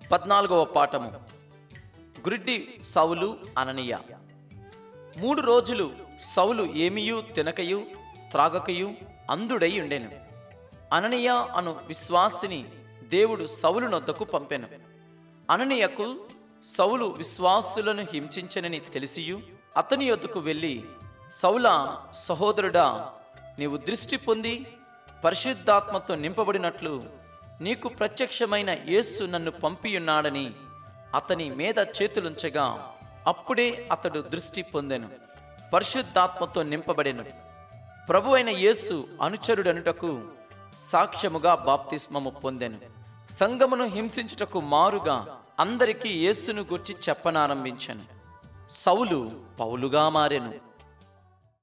పద్నాలుగవ పాఠము గురిడ్డి సౌలు అననీయ మూడు రోజులు సౌలు ఏమియు తినకయు త్రాగకయు అందుడై ఉండెను అననీయ అను విశ్వాసిని దేవుడు సౌలు నొద్దకు పంపెను అననీయకు సౌలు విశ్వాసులను హింసించనని తెలిసియు అతని యొద్దకు వెళ్ళి సౌల సహోదరుడా నీవు దృష్టి పొంది పరిశుద్ధాత్మతో నింపబడినట్లు నీకు ప్రత్యక్షమైన యేసు నన్ను పంపియున్నాడని అతని మీద చేతులుంచగా అప్పుడే అతడు దృష్టి పొందెను పరిశుద్ధాత్మతో నింపబడెను ప్రభు అయిన యేసు అనుచరుడనుటకు సాక్ష్యముగా బాప్తిస్మము పొందెను సంగమును హింసించుటకు మారుగా అందరికీ యేసును గుర్చి చెప్పనారంభించెను సౌలు పౌలుగా మారెను